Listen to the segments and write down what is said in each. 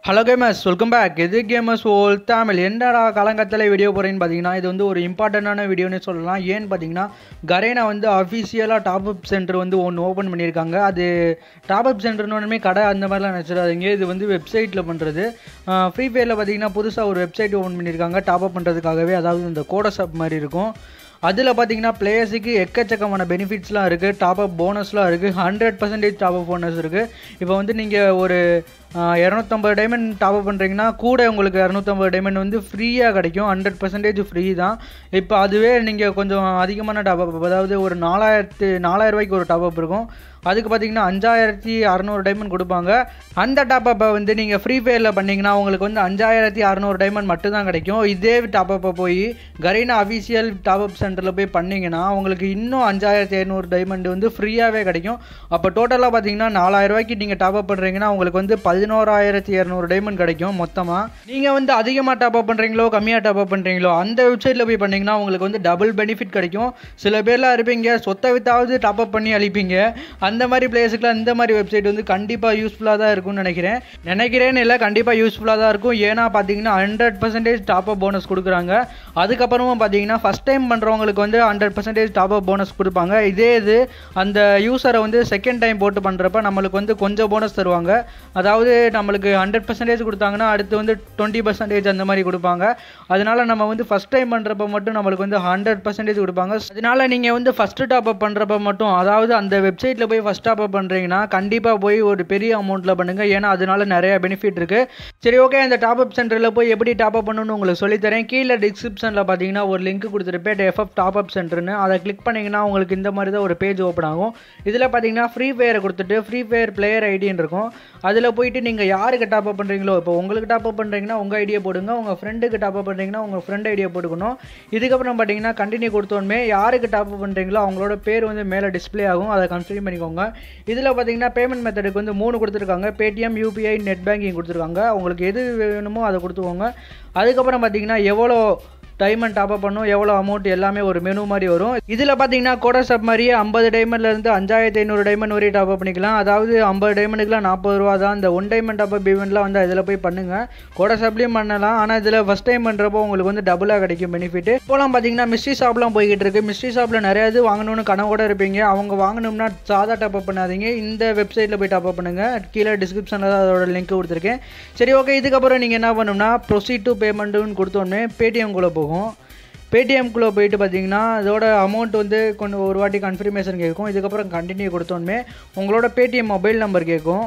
hello gamers welcome back இது gamers all Tamil என்னடா காலங்கத்தில் வீடியோ போகிறேன்னு பார்த்தீங்கன்னா இது வந்து ஒரு இம்பார்ட்டண்ட்டான வீடியோன்னு சொல்லலாம் ஏன்னு பார்த்தீங்கன்னா கரேனா வந்து அஃபிஷியலாக டாப் அப் சென்டர் வந்து ஒன்று ஓப்பன் பண்ணியிருக்காங்க அது டாப் அப் சென்டர்னு கடை அந்த மாதிரிலாம் நினச்சிடாதீங்க இது வந்து வெப்சைட்டில் பண்ணுறது ஃப்ரீ ஃபயரில் பார்த்தீங்கன்னா புதுசாக ஒரு வெப்சைட் ஓப்பன் பண்ணியிருக்காங்க டாப் அப் பண்ணுறதுக்காகவே அதாவது இந்த கோடஸ் அப் மாதிரி இருக்கும் அதில் பார்த்தீங்கன்னா பிளேயர்ஸுக்கு எக்கச்சக்கமான பெனிஃபிட்ஸ்லாம் இருக்குது டாப் அப் போனஸ்லாம் இருக்குது hundred percentage top up bonus இருக்குது இப்போ வந்து நீங்கள் ஒரு இரநூத்தம்பது டைமண்ட் டாப் அப் பண்ணுறீங்கன்னா கூட உங்களுக்கு இரநூத்தம்பது டைமண்ட் வந்து ஃப்ரீயாக கிடைக்கும் ஹண்ட்ரட் பர்சன்டேஜ் ஃப்ரீ தான் இப்போ அதுவே நீங்கள் கொஞ்சம் அதிகமான டாப் அப் அதாவது ஒரு நாலாயிரத்து நாலாயிரம் ரூபாய்க்கு ஒரு டாப் அப் இருக்கும் அதுக்கு பார்த்தீங்கன்னா அஞ்சாயிரத்தி அறநூறு டைமண்ட் கொடுப்பாங்க அந்த டாப் அப்பை வந்து நீங்கள் ஃப்ரீ ஃபயரில் பண்ணிங்கன்னா உங்களுக்கு வந்து அஞ்சாயிரத்தி அறநூறு டைமண்ட் மட்டும்தான் கிடைக்கும் இதே டாப் அப்பை போய் கரீனா அஃபீஷியல் டாப் அப் சென்டரில் போய் பண்ணிங்கன்னா உங்களுக்கு இன்னும் அஞ்சாயிரத்தி ஐநூறு டைமண்ட் வந்து ஃப்ரீயாகவே கிடைக்கும் அப்போ டோட்டலாக பார்த்தீங்கன்னா நாலாயிரம் ரூபாய்க்கு நீங்கள் டாப் அப் பண்ணுறீங்கன்னா உங்களுக்கு வந்து பதினோராயிரத்தி இரநூறு டைமண்ட் கிடைக்கும் மொத்தமாக நீங்கள் வந்து அதிகமாக டாப் அப் பண்ணுறீங்களோ கம்மியாக டாப் அப் பண்ணுறீங்களோ அந்த வெப்சைட்டில் போய் பண்ணிங்கன்னா உங்களுக்கு வந்து டபுள் பெனிஃபிட் கிடைக்கும் சில பேர்லாம் இருப்பீங்க சொத்தை வித்தாவது டாப் அப் பண்ணி அழிப்பீங்க அந்த மாதிரி பிளேஸுக்குலாம் இந்த மாதிரி வெப்சைட் வந்து கண்டிப்பாக யூஸ்ஃபுல்லாக தான் இருக்கும்னு நினைக்கிறேன் நினைக்கிறேன்னு இல்லை கண்டிப்பாக யூஸ்ஃபுல்லாக தான் இருக்கும் ஏன்னா பார்த்தீங்கன்னா hundred percentage top up bonus கொடுக்குறாங்க அதுக்கப்புறமா பார்த்தீங்கன்னா ஃபஸ்ட் டைம் பண்ணுறவங்களுக்கு வந்து hundred percentage top up bonus கொடுப்பாங்க இதே இது அந்த யூஸரை வந்து செகண்ட் டைம் போட்டு பண்ணுறப்ப நம்மளுக்கு வந்து கொஞ்சம் போனஸ் தருவாங்க அதாவது நம்மளுக்கு ஹண்ட்ரட் பர்சன்டேஜ் கொடுத்தாங்கன்னா அடுத்து வந்து டுவெண்ட்டி பர்சன்டேஜ் அந்த மாதிரி கொடுப்பாங்க அதனால நம்ம வந்து ஃபஸ்ட் டைம் பண்ணுறப்ப மட்டும் நம்மளுக்கு வந்து ஹண்ட்ரட் பர்சன்டேஜ் கொடுப்பாங்க அதனால நீங்கள் வந்து ஃபஸ்ட்டு டாப் அப் பண்ணுறப்ப மட்டும் அதாவது அந்த வெப்சைட்டில் போய் ஃபஸ்ட் டாப் அப் பண்ணுறீங்கன்னா கண்டிப்பாக போய் ஒரு பெரிய அமௌண்ட்டில் பண்ணுங்கள் ஏன்னா அதனால நிறைய பெனிஃபிட் இருக்குது சரி ஓகே அந்த டாப் அப் சென்டரில் போய் எப்படி டாப் அப் பண்ணணும்னு உங்களுக்கு சொல்லித்தரேன் கீழே டிஸ்கிரிப்ஷனில் பார்த்தீங்கன்னா ஒரு லிங்க் கொடுத்துருப்பேன் எஃப்எஃப் டாப் அப் சென்டர்னு அதை கிளிக் பண்ணிங்கன்னா உங்களுக்கு இந்த மாதிரி தான் ஒரு பேஜ் ஓப்பன் ஆகும் இதில் பார்த்தீங்கன்னா ஃப்ரீ ஃபயரை கொடுத்துட்டு ஃப்ரீ ஃபயர் பிளேயர் ஐடின்னு இருக்கும் அதில் போயிட்டு நீங்கள் யாருக்கு டாப் அப் பண்ணுறீங்களோ இப்போ உங்களுக்கு டாப் அப் பண்ணுறீங்கன்னா உங்கள் ஐடியா போடுங்க உங்கள் ஃப்ரெண்டுக்கு டாப் அப் பண்ணுறீங்கன்னா உங்கள் ஃப்ரெண்ட் ஐடியா போட்டுக்கணும் இதுக்கப்புறம் பார்த்தீங்கன்னா கண்டினியூ கொடுத்தோன்னே யாருக்கு டாப் அப் பண்ணுறீங்களோ அவங்களோட பேர் வந்து மேலே டிஸ்ப்ளே ஆகும் அதை கன்ஃபியூம் பண்ணிக்கோங்க இதில் பார்த்தீங்கன்னா பேமெண்ட் மெத்தடுக்கு வந்து மூணு கொடுத்துருக்காங்க பேடிஎம் யூபிஐ நெட் பேங்கிங் கொடுத்துருக்காங்க உங்களுக்கு எது வேணுமோ அதை கொடுத்துக்கோங்க அதுக்கப்புறம் பார்த்தீங்கன்னா எவ்வளோ டைமண்ட் டாப் அப் பண்ணும் எவ்வளோ அமௌண்ட் எல்லாமே ஒரு மெனு மாதிரி வரும் இதில் பார்த்தீங்கன்னா கோடசப் மாதிரியே ஐம்பது டைமண்ட்லேருந்து அஞ்சாயிரத்தி ஐநூறு டைமண்ட் வரையும் டாப் அப் பண்ணிக்கலாம் அதாவது ஐம்பது டைமண்டுக்குலாம் நாற்பது ரூபா தான் இந்த ஒன் டைமண்ட் டாப் அப் ஈவெண்ட்லாம் வந்து இதில் போய் பண்ணுங்கள் கோடசப்லேயும் பண்ணலாம் ஆனால் இதில் ஃபஸ்ட் டைம் பண்ணுறப்போ உங்களுக்கு வந்து டபுளாக கிடைக்கும் பெனிஃபிட் இப்போலாம் பார்த்தீங்கன்னா மிஸ்ட்ரி ஷாப்லாம் போய்கிட்டு இருக்கு மிஸ்ட்ரி ஷாப்பில் நிறைய இது வாங்கணும்னு கனவோட இருப்பீங்க அவங்க வாங்கணும்னா சாதா டாப் அப் பண்ணாதீங்க இந்த வெப்சைட்டில் போய் டாப் அப் பண்ணுங்கள் கீழே டிஸ்கிரிப்ஷனில் தான் அதோட லிங்க் கொடுத்துருக்கேன் சரி ஓகே இதுக்கப்புறம் நீங்கள் என்ன பண்ணணும்னா ப்ரொசீட் டு பேமெண்ட்டுன்னு கொடுத்தோன்னே பேடிஎம்குள்ளே போகும் பேடிஎம்குள்ளே போயிட்டு பார்த்தீங்கன்னா அதோட அமௌண்ட் வந்து கொஞ்சம் ஒரு வாட்டி கன்ஃபர்மேஷன் கேட்கும் இதுக்கப்புறம் கண்டினியூ கொடுத்தோன்னே உங்களோட பேடிஎம் மொபைல் நம்பர் கேட்கும்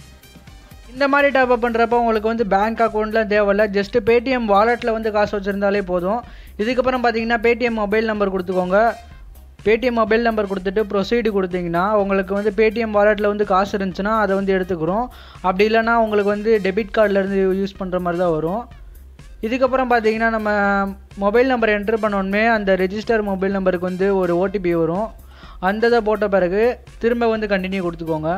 இந்த மாதிரி டாப் அப் பண்ணுறப்ப உங்களுக்கு வந்து பேங்க் அக்கௌண்ட்லாம் தேவையில்ல ஜஸ்ட்டு பேடிஎம் வாலெட்டில் வந்து காசு வச்சுருந்தாலே போதும் இதுக்கப்புறம் பார்த்தீங்கன்னா பேடிஎம் மொபைல் நம்பர் கொடுத்துக்கோங்க பேடிஎம் மொபைல் நம்பர் கொடுத்துட்டு ப்ரொசீடு கொடுத்தீங்கன்னா உங்களுக்கு வந்து பேடிஎம் வாலெட்டில் வந்து காசு இருந்துச்சுன்னா அதை வந்து எடுத்துக்கிறோம் அப்படி இல்லைனா உங்களுக்கு வந்து டெபிட் கார்டிலேருந்து யூஸ் பண்ணுற மாதிரி தான் வரும் இதுக்கப்புறம் பார்த்தீங்கன்னா நம்ம மொபைல் நம்பர் என்ட்ரு பண்ணோன்னே அந்த ரெஜிஸ்டர் மொபைல் நம்பருக்கு வந்து ஒரு ஓடிபி வரும் அந்த இதை போட்ட பிறகு திரும்ப வந்து கண்டினியூ கொடுத்துக்கோங்க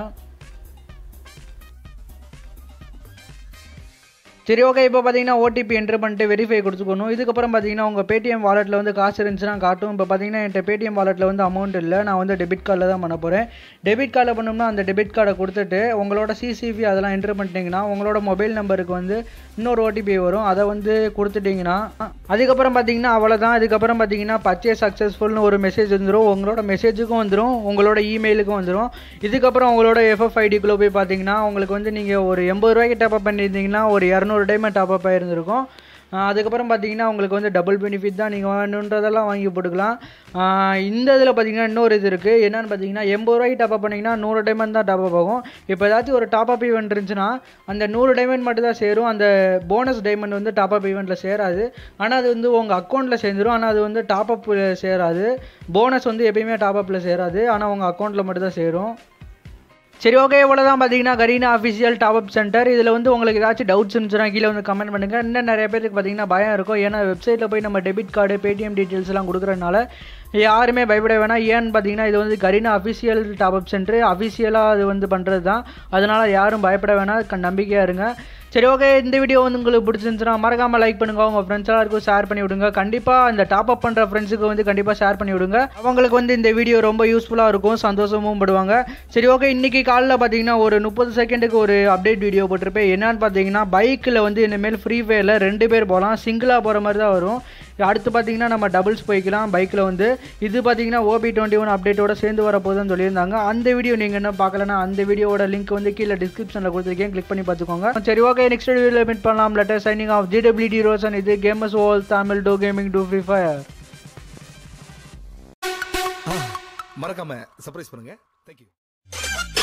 சரி ஓகே இப்போ பார்த்தீங்கன்னா ஓடிபி என்ட்ரு பண்ணிட்டு வெரிஃபை கொடுத்துக்கணும் இதுக்கப்புறம் பார்த்தீங்கன்னா உங்கள் பேடிஎம் வாலெட்டில் வந்து காசு இருந்துச்சுன்னா காட்டும் இப்போ பார்த்தீங்கன்னா என்கிட்ட பேடிஎம் வாலெட்டில் வந்து அமௌண்ட் இல்லை நான் வந்து டெபிட் கார்டில் தான் பண்ண போகிறேன் டெபிட் கார்டில் பண்ணோம்னா அந்த டெபிட் கார்டை கொடுத்துட்டு உங்களோட சிசிபி அதெல்லாம் என்ட்ரு பண்ணிட்டீங்கன்னா உங்களோட மொபைல் நம்பருக்கு வந்து இன்னொரு ஓடிபி வரும் அதை வந்து கொடுத்துட்டிங்கன்னா அதுக்கப்புறம் பார்த்தீங்கன்னா அவ்வளோதான் அதுக்கப்புறம் பார்த்தீங்கன்னா பர்ச்சேஸ் சக்ஸஸ்ஃபுல்னு ஒரு மெசேஜ் வந்துடும் உங்களோட மெசேஜுக்கும் வந்துடும் உங்களோட இமெயிலுக்கும் வந்துடும் இதுக்கப்புறம் உங்களோட எஃப்எஃப் ஐடிக்குள்ளே போய் பார்த்தீங்கன்னா உங்களுக்கு வந்து நீங்கள் ஒரு எண்பது ரூபாய்க்கு டாப் அப் பண்ணியிருந்தீங்கன்னா ஒரு இரநூறு டைம் டாப் அப் ஆயிருந்திருக்கும் அதுக்கப்புறம் பார்த்தீங்கன்னா உங்களுக்கு வந்து டபுள் பெனிஃபிட் தான் நீங்கள் வேணுன்றதெல்லாம் வாங்கி போட்டுக்கலாம் இந்த இதில் பார்த்தீங்கன்னா இன்னொரு இது இருக்குது என்னென்னு பார்த்தீங்கன்னா எண்பது ரூபாய்க்கு டாப் அப் பண்ணிங்கன்னா நூறு டைமண்ட் தான் டாப் அப் ஆகும் இப்போ ஏதாச்சும் ஒரு டாப் அப் ஈவெண்ட் இருந்துச்சுன்னா அந்த நூறு டைமண்ட் மட்டும் தான் சேரும் அந்த போனஸ் டைமண்ட் வந்து டாப் அப் ஈவெண்ட்டில் சேராது ஆனால் அது வந்து உங்கள் அக்கௌண்ட்டில் சேர்ந்துடும் ஆனால் அது வந்து டாப் அப் சேராது போனஸ் வந்து எப்பயுமே டாப் அப்பில் சேராது ஆனால் உங்கள் அக்கௌண்ட்டில் மட்டும் தான் சேரும் சரி ஓகே இவ்வளோ தான் பார்த்தீங்கன்னா Garena official top up centre இதில் வந்து உங்களுக்கு ஏதாச்சும் டவுட்ஸ் இருந்துச்சுன்னா கீழே வந்து கமெண்ட் பண்ணுங்கள் இன்னும் நிறைய பேருக்கு பார்த்தீங்கன்னா பயம் இருக்கும் ஏன்னா வெப்சைட்டில் போய் நம்ம டெபிட் கார்டு பேடிஎம் டீட்டெயில்ஸ்லாம் கொடுக்குறதுனால யாருமே பயப்பட வேணாம் ஏன்னு பார்த்தீங்கன்னா இது வந்து Garena official top up centre அஃபிஷியலாக அது வந்து பண்ணுறது தான் அதனால் யாரும் பயப்பட வேணாம் நம்பிக்கையாக இருங்க சரி ஓகே இந்த வீடியோ வந்து உங்களுக்கு பிடிச்சிருந்துச்சுன்னா மறக்காமல் லைக் பண்ணுங்க உங்கள் ஃப்ரெண்ட்ஸ் எல்லாருக்கும் ஷேர் பண்ணி விடுங்க கண்டிப்பாக இந்த டாப் அப் பண்ணுற ஃப்ரெண்ட்ஸுக்கு வந்து கண்டிப்பாக ஷேர் பண்ணி விடுங்க அவங்களுக்கு வந்து இந்த வீடியோ ரொம்ப யூஸ்ஃபுல்லாக இருக்கும் சந்தோஷமும் படுவாங்க சரி ஓகே இன்னைக்கு காலையில் பார்த்தீங்கன்னா ஒரு முப்பது செகண்டுக்கு ஒரு அப்டேட் வீடியோ போட்டிருப்பேன் என்னன்னு பார்த்தீங்கன்னா பைக்கில் வந்து இனிமேல் ஃப்ரீ ஃபயரில் ரெண்டு பேர் போகலாம் சிங்கிளாக போகிற மாதிரி தான் வரும் அடுத்து பார்த்தீங்கன்னா நம்ம டபுள்ஸ் போய்க்கலாம் பைக்கில் வந்து இது பார்த்தீங்கன்னா ஓபி டுவெண்ட்டி ஒன் அப்டேட்டோட சேர்ந்து வர போதுன்னு சொல்லியிருந்தாங்க அந்த வீடியோ நீங்கள் என்ன பார்க்கலன்னா அந்த வீடியோட லிங்க் வந்து கீழே டிஸ்கிரிப்ஷனில் கொடுத்துருக்கேன் கிளிக் பண்ணி பார்த்துக்கோங்க சரி ஓகே நெக்ஸ்ட் வீடியோவில் மீட் பண்ணலாம் later signing off G W D Roshan இது கேமஸ் ஓல் தமிழ் டோ கேமிங் டூ ஃப்ரீ ஃபயர் மறக்காம சர்ப்ரைஸ் பண்ணுங்க தேங்க்யூ